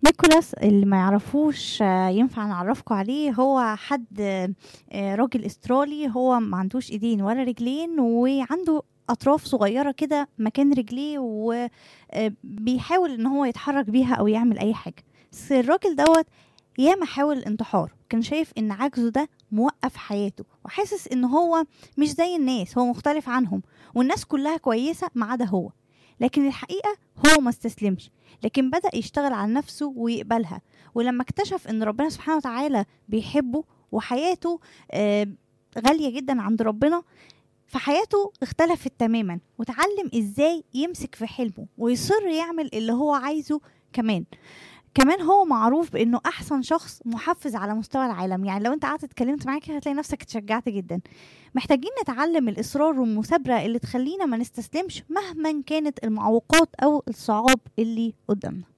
نيكولاس اللي ما يعرفوش آه، ينفع نعرفكم عليه هو حد آه، آه، راجل استرالي هو ما عندوش ايدين ولا رجلين وعنده اطراف صغيره كده مكان رجليه وبيحاول ان هو يتحرك بيها او يعمل اي حاجه بس الراجل دوت ياما حاول الانتحار كان شايف ان عجزه ده موقف حياته وحاسس ان هو مش زي الناس هو مختلف عنهم والناس كلها كويسه ما عدا هو لكن الحقيقه هو ما استسلمش لكن بدأ يشتغل على نفسه ويقبلها ولما اكتشف ان ربنا سبحانه وتعالى بيحبه وحياته آه، غالية جدا عند ربنا فحياته اختلفت تماما وتعلم ازاي يمسك في حلمه ويصر يعمل اللي هو عايزه كمان كمان هو معروف بانه احسن شخص محفز على مستوى العالم يعني لو انت قعدت اتكلمت معاه كده هتلاقي نفسك اتشجعت جدا محتاجين نتعلم الاصرار والمثابره اللي تخلينا ما نستسلمش مهما كانت المعوقات او الصعاب اللي قدامنا